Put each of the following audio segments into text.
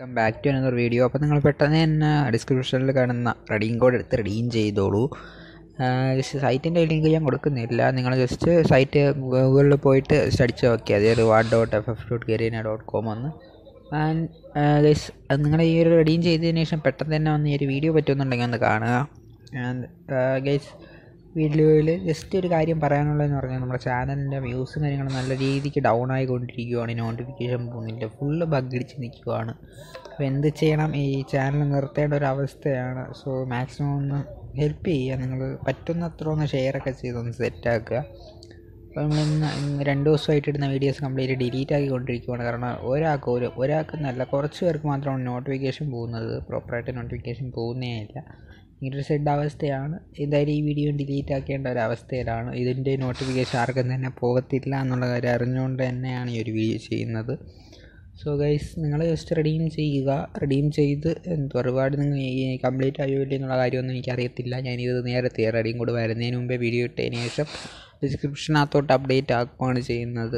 welcome back to another video അപ്പോൾ നിങ്ങൾ പെട്ടെന്ന് തന്നെ ഡിസ്ക്രിപ്ഷനിൽ കാണുന്ന റെഡീം കോഡ് എടുത്ത് റെഡീം ചെയ്തോളൂ സൈറ്റിൻ്റെ ലിങ്ക് ഞാൻ കൊടുക്കുന്നില്ല നിങ്ങൾ ജസ്റ്റ് സൈറ്റ് ഗൂഗിളിൽ പോയിട്ട് അടിച്ച് നോക്കിയാൽ മതി reward dot F F dot Garena dot com എന്ന് ആൻഡ് ഗൈസ് നിങ്ങൾ ഈ ഒരു റെഡീം ചെയ്തതിന് ശേഷം പെട്ടെന്ന് തന്നെ വന്ന് ഈ ഒരു വീഡിയോ പറ്റുമെന്നുണ്ടെങ്കിൽ ഒന്ന് കാണുക ആൻഡ് ഗൈസ് വീഡിയോയിൽ ജസ്റ്റ് ഒരു കാര്യം പറയാനുള്ളതെന്ന് പറഞ്ഞാൽ നമ്മുടെ ചാനലിൻ്റെ വ്യൂസും കാര്യങ്ങളും നല്ല രീതിക്ക് ഡൗൺ ആയിക്കൊണ്ടിരിക്കുകയാണ് നോട്ടിഫിക്കേഷൻ പോകുന്നില്ല ഫുള്ള് ബഗ്ഗടിച്ച് നിൽക്കുവാണ് അപ്പോൾ എന്ത് ചെയ്യണം ഈ ചാനൽ നിർത്തേണ്ട ഒരു അവസ്ഥയാണ് സോ മാക്സിമം ഒന്ന് ഹെൽപ്പ് ചെയ്യുക നിങ്ങൾ പറ്റുന്നത്ര ഒന്ന് ഷെയറൊക്കെ ചെയ്തൊന്ന് സെറ്റാക്കുക അപ്പോൾ നമ്മൾ ഇന്ന് ഇന്ന് രണ്ട് ദിവസമായിട്ട് ഇടുന്ന വീഡിയോസ് കംപ്ലീറ്റ് ഡിലീറ്റ് ആക്കിക്കൊണ്ടിരിക്കുകയാണ് കാരണം ഒരാൾക്ക് ഒരു ഒരാൾക്ക് നല്ല കുറച്ച് പേർക്ക് മാത്രമാണ് നോട്ടിഫിക്കേഷൻ പോകുന്നത് പ്രോപ്പറായിട്ട് നോട്ടിഫിക്കേഷൻ പോകുന്നേ ഇല്ല ഇങ്ങനൊരു സെഡ് അവസ്ഥയാണ് എന്തായാലും ഈ വീഡിയോ ഡിലീറ്റ് ആക്കേണ്ട ഒരു അവസ്ഥയിലാണ് ഇതിൻ്റെ നോട്ടിഫിക്കേഷൻ ആർക്കും തന്നെ പോകത്തില്ല എന്നുള്ള കാര്യം അറിഞ്ഞുകൊണ്ട് തന്നെയാണ് ഈ ഒരു വീഡിയോ ചെയ്യുന്നത് സോ ഗൈസ് നിങ്ങൾ ജസ്റ്റ് റെഡീം ചെയ്യുക റെഡീം ചെയ്ത് എന്തോ ഒരുപാട് നിങ്ങൾ ഈ കംപ്ലീറ്റ് ആയോ ഇല്ല എന്നുള്ള കാര്യമൊന്നും എനിക്കറിയത്തില്ല ഞാനിത് നേരത്തെ റെഡീം കൂടെ വരുന്നതിന് മുമ്പേ വീഡിയോ ഇട്ടതിന് ശേഷം ഡിസ്ക്രിപ്ഷനകത്തോട്ട് അപ്ഡേറ്റ് ആക്കുകയാണ് ചെയ്യുന്നത്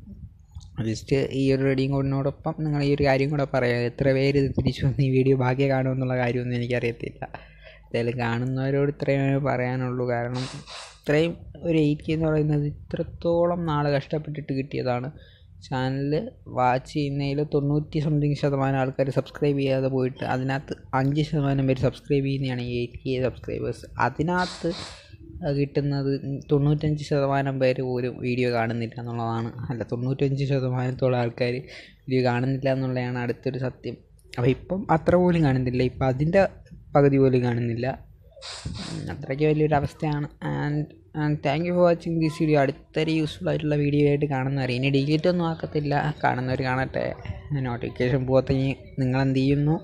ജസ്റ്റ് ഈ ഒരു റെഡിയും കോഡിനോടൊപ്പം നിങ്ങൾ ഈ ഒരു കാര്യം കൂടെ പറയാം എത്ര പേര് ഇത് തിരിച്ചു വന്ന് ഈ വീഡിയോ ഭാഗ്യ കാണുമെന്നുള്ള കാര്യമൊന്നും എനിക്കറിയത്തില്ല എന്തായാലും കാണുന്നവരോട് ഇത്രയും പറയാനുള്ളൂ കാരണം ഇത്രയും ഒരു എയ്റ്റ് എന്ന് പറയുന്നത് ഇത്രത്തോളം നാൾ കഷ്ടപ്പെട്ടിട്ട് കിട്ടിയതാണ് ചാനൽ വാച്ച് ചെയ്യുന്നതിൽ തൊണ്ണൂറ്റി സംതിങ് ശതമാനം ആൾക്കാർ സബ്സ്ക്രൈബ് ചെയ്യാതെ പോയിട്ട് അതിനകത്ത് അഞ്ച് ശതമാനം പേര് സബ്സ്ക്രൈബ് ചെയ്യുന്നതാണ് ഈ എയ്റ്റ് കെ സബ്സ്ക്രൈബേഴ്സ് അതിനകത്ത് കിട്ടുന്നത് തൊണ്ണൂറ്റഞ്ച് ശതമാനം പേര് പോലും വീഡിയോ കാണുന്നില്ല എന്നുള്ളതാണ് അല്ല തൊണ്ണൂറ്റഞ്ച് ശതമാനത്തോളം ആൾക്കാർ വീഡിയോ കാണുന്നില്ല എന്നുള്ളതാണ് അടുത്തൊരു സത്യം അപ്പോൾ ഇപ്പം അത്ര പോലും കാണുന്നില്ല ഇപ്പം അതിൻ്റെ പകുതി പോലും കാണുന്നില്ല അത്രയ്ക്ക് വലിയൊരു അവസ്ഥയാണ് and and thank you for watching this video അടുത്തൊരു യൂസ്ഫുൾ ആയിട്ടുള്ള വീഡിയോ ആയിട്ട് കാണുന്നവർ ഇനി ഡിലീറ്റ് ഒന്നും ആക്കത്തില്ല കാണുന്നവർ കാണട്ടെ നോട്ടിഫിക്കേഷൻ പോകത്തെങ്കിൽ നിങ്ങൾ എന്ത് ചെയ്യുന്നു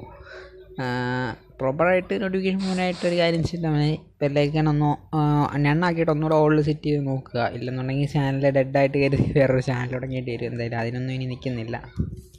പ്രോപ്പറായിട്ട് നോട്ടിഫിക്കേഷൻ പോകാനായിട്ട് ഒരു കാര്യം ചെയ്താൽ മതി ബെല്ലൈക്കണൊന്നോ എണ്ണാക്കിയിട്ട് ഒന്നുകൂടെ ഓളിൽ സെറ്റ് ചെയ്ത് നോക്കുക ഇല്ലെന്നുണ്ടെങ്കിൽ ചാനൽ ഡെഡായിട്ട് കരുതി വേറൊരു ചാനൽ തുടങ്ങിയിട്ട് വരും എന്തായാലും അതിനൊന്നും ഇനി നിൽക്കുന്നില്ല